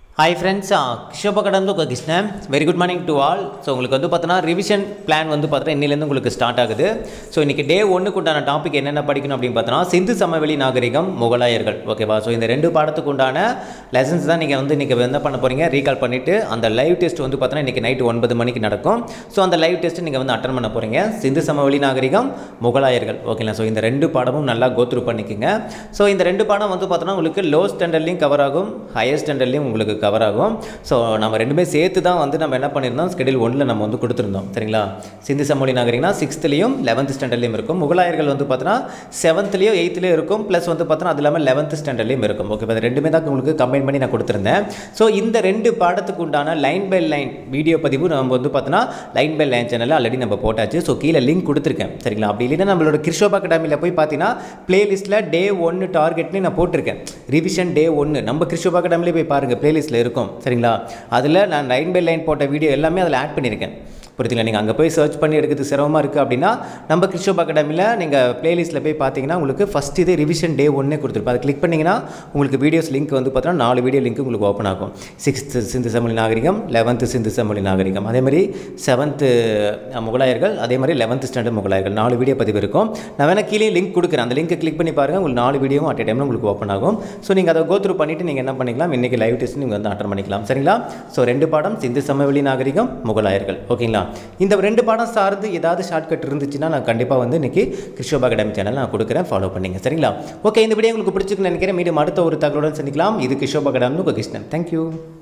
hi friends கிஷோப கடந்து உங்கள் Krishnan very good morning to all so உங்களுக்கு வந்து பார்த்தோன்னா ரிவிஷன் பிளான் வந்து பார்த்தோன்னா இன்னிலேருந்து உங்களுக்கு ஸ்டார்ட் ஆகுது ஸோ இன்றைக்கி டே ஒன்றுக்கு உண்டான டாபிக் என்னென்ன படிக்கணும் அப்படின்னு பார்த்தோன்னா சிந்து சமவெளி நாகரிகம் முகலாயர்கள் ஓகேவா ஸோ இந்த ரெண்டு பாடத்துக்கு உண்டான லெசன்ஸ் தான் நீங்கள் வந்து இன்றைக்கி என்ன பண்ண போகிறீங்க ரீகால் பண்ணிவிட்டு அந்த லைவ் டெஸ்ட் வந்து பார்த்தோன்னா இன்றைக்கி நைட்டு ஒன்பது மணிக்கு நடக்கும் ஸோ அந்த லைவ் டெஸ்ட் நீங்கள் வந்து அட்டன் பண்ண போகிறீங்க சிந்து சமவெளி நாகரிகம் முகலாயர்கள் ஓகேங்களா ஸோ இந்த ரெண்டு பாடமும் நல்லா கோத்ரூ பண்ணிக்கோங்க ஸோ இந்த ரெண்டு பாடம் வந்து பார்த்தோன்னா உங்களுக்கு லோ ஸ்டாண்டர்ட்லையும் கவர் ஆகும் ஹையர் ஸ்டாண்டர்ட்லையும் உங்களுக்கு கவர் ஆகும் ஸோ நம்ம ரெண்டுமே சேர்த்து தான் வந்து நம்ம என்ன பண்ணியிருந்தோம் ஸ்கெடியூல் ஒன்றில் நம்ம வந்து கொடுத்துருந்தோம் சரிங்களா சிந்து சமொழி நாகரிகனா சிக்ஸ்த்துலேயும் லெவன்த் ஸ்டாண்டர்ட்லையும் இருக்கும் முகலாயர்கள் வந்து பார்த்தோன்னா செவன்த்லேயும் எயித்துலேயும் இருக்கும் ப்ளஸ் வந்து பார்த்தோன்னா அது இல்லாமல் லெவன்த் ஸ்டாண்டர்ட்லையும் இருக்கும் ஓகே அது ரெண்டுமே தான் உங்களுக்கு கம்பைன் பண்ணி நான் கொடுத்துருந்தேன் ஸோ இந்த ரெண்டு பாடத்துக்கு உண்டான லைன் பை லைன் வீடியோ பதிவு நம்ம வந்து பார்த்தோன்னா லைன் பை லைன் சேனலில் ஆல்ரெடி நம்ம போட்டாச்சு ஸோ கீழே லிங்க் கொடுத்துருக்கேன் சரிங்களா அப்படி இல்லைன்னா நம்மளோட கிருஷோபா அகாடமியில் போய் பார்த்தீங்கன்னா பிளேலிஸ்ட்டில் டே ஒன்று டார்கெட்னு நான் போட்டிருக்கேன் ரிவிஷன் டே ஒன்று நம்ம கிருஷோபா அகாடமிலே போய் பாருங்கள் பிளேலிஸ்ட்டில் இருக்கும் சரிங்களா அதில் நான் லைன் பை லைன் போட்ட வீடியோ எல்லாமே அதில் ஆட் பண்ணியிருக்கேன் புரியுதுங்களா நீங்கள் அங்கே போய் சர்ச் பண்ணி எடுக்கிறது சிரமமாக இருக்குது அப்படின்னா நம்ம கிருஷ்ணப் அகாடமியில் நீங்கள் பிளேலிஸ்ட்டில் போய் பார்த்தீங்கன்னா உங்களுக்கு ஃபஸ்ட் இது ரிவிஷன் டே ஒன்னே கொடுத்துருப்போம் அதை கிளிக் பண்ணிங்கன்னா உங்களுக்கு வீடியோஸ் லிங்க் வந்து பார்த்தீங்கன்னா நாலு வீடியோ லிங்க் உங்களுக்கு ஓப்பன் ஆகும் சிக்ஸ்த்து சிந்து சமொழி நாகரிகம் லெவன்த்து சிந்து சமொழி நாகரிகம் அதே மாதிரி செவன்த்து முகலாயர்கள் அதே மாதிரி லெவன்த்து ஸ்டாண்டர்ட் முகலாயர்கள் நாலு வீடியோ பதிவு இருக்கும் நான் வேணால் கீழே லிங்க் கொடுக்குறேன் அந்த லிங்க்கை கிளிக் பண்ணி பாருங்கள் உங்களுக்கு நாலு வீடியோவும் அட் டைமில் உங்களுக்கு ஓப்பன் ஆகும் ஸோ நீங்கள் அதை கோத்ரூ பண்ணிவிட்டு நீங்கள் என்ன பண்ணிக்கலாம் இன்றைக்கி லைவ் டெஸ்ட் நீங்கள் வந்து அட்டன் பண்ணிக்கலாம் சரிங்களா ஸோ ரெண்டு பாடம் சிந்து சமவெளி நாகரிகம் முகலாயர்கள் ஓகேங்களா இந்த ரெண்டு பாடம் சார்ந்து ஏதாவது ஷார்ட்கட் இருந்துச்சுன்னா நான் கண்டிப்பாக வந்து இன்றைக்கி கிருஷ்ணபா அகாடமி சேனல் நான் கொடுக்குறேன் ஃபாலோ பண்ணிங்க சரிங்களா ஓகே இந்த வீடியோ உங்களுக்கு பிடிச்சிருக்குன்னு நினைக்கிறேன் மீண்டும் அடுத்த ஒரு தகவலுடன் சந்திக்கலாம் இது கிருஷ்ணபா அகாடமி உங்கள் கிருஷ்ணன் தேங்க்யூ